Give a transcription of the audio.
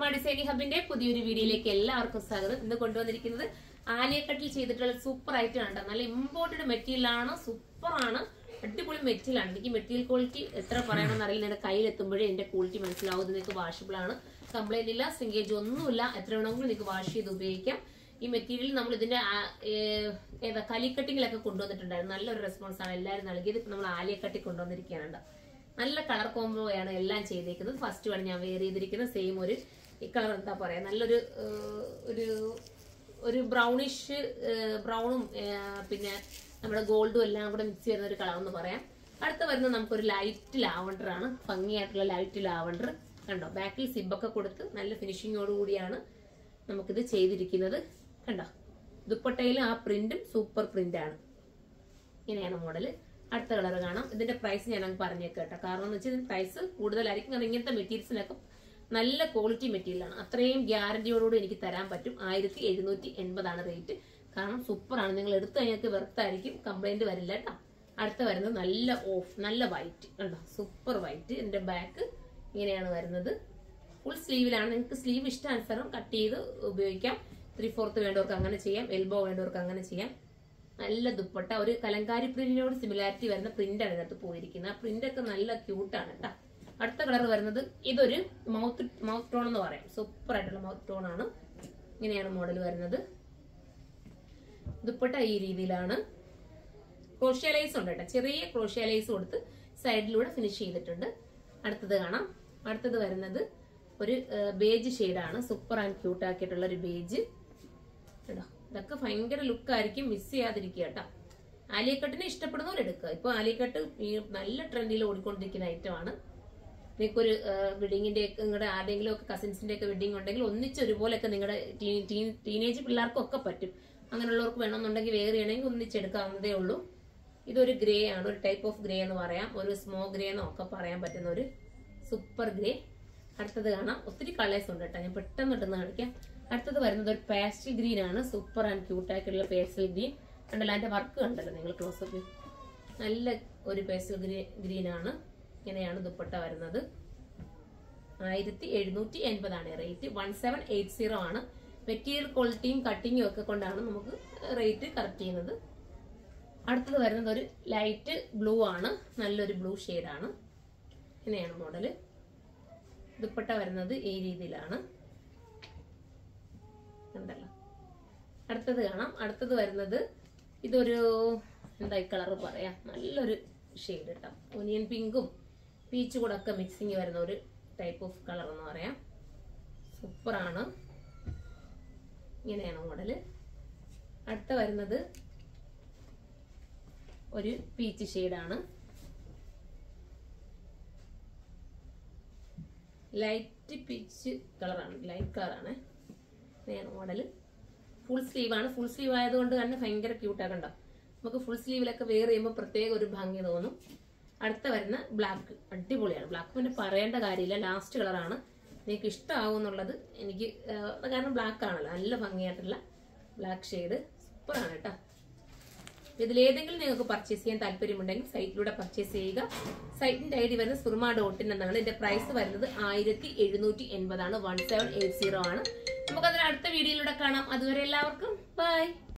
സുറുമ designing ഹബിന്റെ പുതിയൊരു വീഡിയോയിലേക്ക് എല്ലാവർക്കും സ്വാഗതം ഇന്ന് കൊണ്ടുവന്നിരിക്കുന്നത് ആലിയക്കട്ടിൽ ചെയ്തിട്ടുള്ള സൂപ്പർ ആയിട്ട് ആണ് ട്ടോ. നല്ല ഇമ്പോർട്ടഡ് മെറ്റീരിയൽ ആണ് സൂപ്പർ ആണ് അടിപൊളി മെറ്റീരിയൽ ആണ് എനിക്ക് മെറ്റീരിയൽ ക്വാളിറ്റി എത്ര പറയണമെന്ന് അറിയില്ല എന്റെ കയ്യിൽ എത്തുമ്പോഴേ എന്റെ ക്വാളിറ്റി മനസ്സിലാവും ഇത് നിങ്ങൾക്ക് വാഷബിൾ ആണ് കംപ്ലൈന്റ് ഇല്ല സിങ്കേജ് ഒന്നുമില്ല എത്ര വേണമെങ്കിലും നിങ്ങൾക്ക് വാഷ് ചെയ്ത് ഉപയോഗിക്കാം ഈ മെറ്റീരിയൽ നമ്മൾ ഇതിന്റെ ആ- ഏ- ഏതാ കലിക്കട്ടിങ്ങിലൊക്കെ കൊണ്ടുവന്നിട്ടുണ്ടായിരുന്നു നല്ലൊരു റെസ്പോൺസ് ആണ് എല്ലാവരും നൽകിയത് ഇപ്പൊ നമ്മൾ ആലിയക്കട്ടി കൊണ്ടുവന്നിരിക്കുകയാണ് ട്ടോ. നല്ല കളർ കോംബോയാണ് എല്ലാം ചെയ്തേക്കുന്നത് ഫസ്റ്റ് ആണ് ഞാൻ വെയർ ചെയ്തിരിക്കുന്നത് സെയിം ഒരു ഈ കളർ എന്താ പറയാ നല്ലൊരു ഏഹ്, ഒരു ഒരു ബ്രൗണിഷ് ബ്രൗണും പിന്നെ നമ്മുടെ ഗോൾഡും എല്ലാം കൂടെ മിക്സ് ചെയ്യുന്ന ഒരു കളർ എന്ന് പറയാം അടുത്ത വരുന്നത് നമുക്കൊരു ലൈറ്റ് ലാവണ്ടർ ആണ് ഭംഗിയായിട്ടുള്ള ലൈറ്റ് ലാവണ്ടർ കണ്ടോ ബാക്കിൽ സിബൊക്കെ കൊടുത്ത് നല്ല ഫിനിഷിങ്ങോട് കൂടിയാണ് നമുക്കിത് ചെയ്തിരിക്കുന്നത് കണ്ടോ ദുപ്പട്ടയിൽ ആ പ്രിന്റും സൂപ്പർ പ്രിന്റ് ആണ് ഇങ്ങനെയാണ് മോഡൽ അടുത്ത കളർ കാണാം ഇതിന്റെ പ്രൈസ് ഞാൻ അങ്ങ് പറഞ്ഞേക്കാം കേട്ടോ കാരണം എന്ന് വെച്ചാൽ പ്രൈസ് കൂടുതലായിരിക്കും കാരണം ഇങ്ങനത്തെ മെറ്റീരിയൽസിനൊക്കെ നല്ല ക്വാളിറ്റി മെറ്റീരിയൽ ആണ് അത്രയും ഗ്യാരണ്ടിയോടുകൂടി എനിക്ക് തരാൻ പറ്റും ആയിരത്തി എഴുന്നൂറ്റി എൺപതാണ് റേറ്റ് കാരണം സൂപ്പർ ആണ് നിങ്ങൾ എടുത്തു കഴിഞ്ഞാൽ വെറുത്തായിരിക്കും കംപ്ലൈന്റ് വരില്ല കേട്ടോ അടുത്ത വരുന്നത് നല്ല ഓഫ് നല്ല വൈറ്റ് കണ്ടോ സൂപ്പർ വൈറ്റ് ഇതിന്റെ ബാക്ക് ഇങ്ങനെയാണ് വരുന്നത് ഫുൾ സ്ലീവിലാണ് നിങ്ങൾക്ക് സ്ലീവ് ഇഷ്ടാനുസരണം കട്ട് ചെയ്ത് ഉപയോഗിക്കാം ത്രീ ഫോർത്ത് വേണ്ടവർക്ക് അങ്ങനെ ചെയ്യാം എൽബോ വേണ്ടവർക്ക് അങ്ങനെ ചെയ്യാം നല്ല ദുപ്പട്ട ഒരു കലങ്കാരി പ്രിന്റിനോട് സിമിലാരിറ്റി വരുന്ന പ്രിന്റാണ് ഇതിനകത്ത് പോയിരിക്കുന്നത് ആ പ്രിന്റ് ഒക്കെ നല്ല ക്യൂട്ടാണ് കേട്ടോ അടുത്ത കളർ വരുന്നത് ഇതൊരു മൗത്ത് മൗത്ത് ടോൺ എന്ന് പറയാം സൂപ്പർ ആയിട്ടുള്ള മൗത്ത് ടോൺ ആണ് ഇങ്ങനെയാണ് മോഡൽ വരുന്നത് ദുപ്പട്ട ഈ രീതിയിലാണ് ക്രോഷ്യ ലൈസ് ഉണ്ട് കേട്ടോ ചെറിയ ക്രോഷ്യ ലൈസ് കൊടുത്ത് സൈഡിലൂടെ ഫിനിഷ് ചെയ്തിട്ടുണ്ട് അടുത്തത് കാണാം അടുത്തത് വരുന്നത് ഒരു ബേജ് ഷെയ്ഡാണ് സൂപ്പർ ആൻഡ് ക്യൂട്ട് ആക്കിയിട്ടുള്ള ഒരു ബേജ് കേട്ടോ ഇതൊക്കെ ഭയങ്കര ലുക്കായിരിക്കും മിസ് ചെയ്യാതിരിക്കുക കേട്ടോ ആലിയക്കട്ടിനെ ഇഷ്ടപ്പെടുന്നവർ എടുക്കുക ഇപ്പൊ ആലിയക്കട്ട് ഈ നല്ല ട്രെൻഡിൽ ഓടിക്കൊണ്ടിരിക്കുന്ന ഐറ്റമാണ് നിങ്ങൾക്കൊരു വെഡിങ്ങിന്റെ നിങ്ങളുടെ ആരുടെങ്കിലും ഒക്കെ കസിൻസിന്റെ ഒക്കെ വെഡിങ് ഉണ്ടെങ്കിൽ ഒന്നിച്ച് ഒരുപോലെയൊക്കെ നിങ്ങളുടെ ടീനേജ് പിള്ളേർക്കും ഒക്കെ പറ്റും അങ്ങനെയുള്ളവർക്ക് വേണമെന്നുണ്ടെങ്കിൽ വേറെ ചെയ്യണമെങ്കിൽ ഒന്നിച്ചെടുക്കാവുന്നതേ ഉള്ളൂ ഇതൊരു ഗ്രേ ആണ് ഒരു ടൈപ്പ് ഓഫ് ഗ്രേ എന്ന് പറയാം ഒരു സ്മോ ഗ്രേ എന്നൊക്കെ പറയാൻ പറ്റുന്ന ഒരു സൂപ്പർ ഗ്രേ അടുത്തത് കാണാം ഒത്തിരി കളേഴ്സ് ഉണ്ട് കേട്ടോ ഞാൻ പെട്ടെന്ന് ഇട്ടെന്ന് കാണിക്കാം അടുത്തത് വരുന്നത് ഒരു പാസ്റ്റൽ ഗ്രീൻ ആണ് സൂപ്പർ ആൻഡ് ക്യൂട്ട് ആയിട്ടുള്ള പേസ്റ്റൽ ഗ്രീൻ കണ്ടല്ലോ അതിന്റെ വർക്ക് കണ്ടല്ലോ നിങ്ങൾ ക്ലോസപ്പ് നല്ല ഒരു പേസ്റ്റൽ ഗ്രീൻ ആണ് ഇങ്ങനെയാണ് ദുപ്പട്ട വരുന്നത് ആയിരത്തി എഴുന്നൂറ്റി എൺപതാണ് rate one seven eight zero ആണ് മെറ്റീരിയൽ ക്വാളിറ്റിയും കട്ടിങ്ങും ഒക്കെ കൊണ്ടാണ് നമുക്ക് റേറ്റ് കറക്റ്റ് ചെയ്യുന്നത് അടുത്തത് വരുന്നത് ഒരു ലൈറ്റ് ബ്ലൂ ആണ് നല്ലൊരു ബ്ലൂ ആണ് ഇങ്ങനെയാണ് മോഡല് ദുപ്പട്ട വരുന്നത് ഈ രീതിയിലാണ് ഉണ്ടല്ലോ അടുത്തത് കാണാം അടുത്തത് വരുന്നത് ഇതൊരു എന്താ ഈ കളർ പറയാം നല്ലൊരു ഷെയ്ഡ് കേട്ടോ ഒനിയൻ പിങ്കും പീച്ച് കൂടെ ഒക്കെ മിക്സിങ് വരുന്ന ഒരു ടൈപ്പ് ഓഫ് കളർ എന്ന് പറയാം സൂപ്പറാണ് ഇങ്ങനെയാണ് മോഡല് അടുത്ത വരുന്നത് ഒരു പീച്ച് ഷെയ്ഡാണ് ലൈറ്റ് പീച്ച് കളറാണ് ലൈറ്റ് കളറാണ് ഇങ്ങനെയാണ് മോഡല് ഫുൾ സ്ലീവ് ആണ് ഫുൾ സ്ലീവ് ആയതുകൊണ്ട് തന്നെ ഭയങ്കര ക്യൂട്ടാക്കണ്ടോ നമുക്ക് ഫുൾ സ്ലീവിലൊക്കെ വെയർ ചെയ്യുമ്പോൾ പ്രത്യേക ഒരു ഭംഗി തോന്നും അടുത്ത വരുന്ന ബ്ലാക്ക് അടിപൊളിയാണ് ബ്ലാക്ക് പിന്നെ പറയേണ്ട കാര്യമില്ല ലാസ്റ്റ് കളറാണ് നിങ്ങൾക്ക് ഇഷ്ടമാവും എന്നുള്ളത് എനിക്ക് ആ, കാരണം ബ്ലാക്ക് ആണല്ലോ നല്ല ഭംഗിയായിട്ടുള്ള ബ്ലാക്ക് ഷെയ്ഡ് സൂപ്പറാണ് കേട്ടോ ഇതിലേതെങ്കിലും നിങ്ങൾക്ക് പർച്ചേസ് ചെയ്യാൻ താല്പര്യമുണ്ടെങ്കിൽ സൈറ്റിലൂടെ പർച്ചേസ് ചെയ്യുക സൈറ്റിന്റെ ഐ ഡി വരുന്നത് സുർമ ഡോട്ടിൻ എന്നാണ് ഇതിന്റെ പ്രൈസ് വരുന്നത് ആയിരത്തി എഴുന്നൂറ്റി എൺപതാണ് വൺ സെവൻ എയ്റ്റ് സീറോ ആണ് നമുക്ക് അതിന് അടുത്ത വീഡിയോയിലൂടെ കാണാം അതുവരെ എല്ലാവർക്കും ബൈ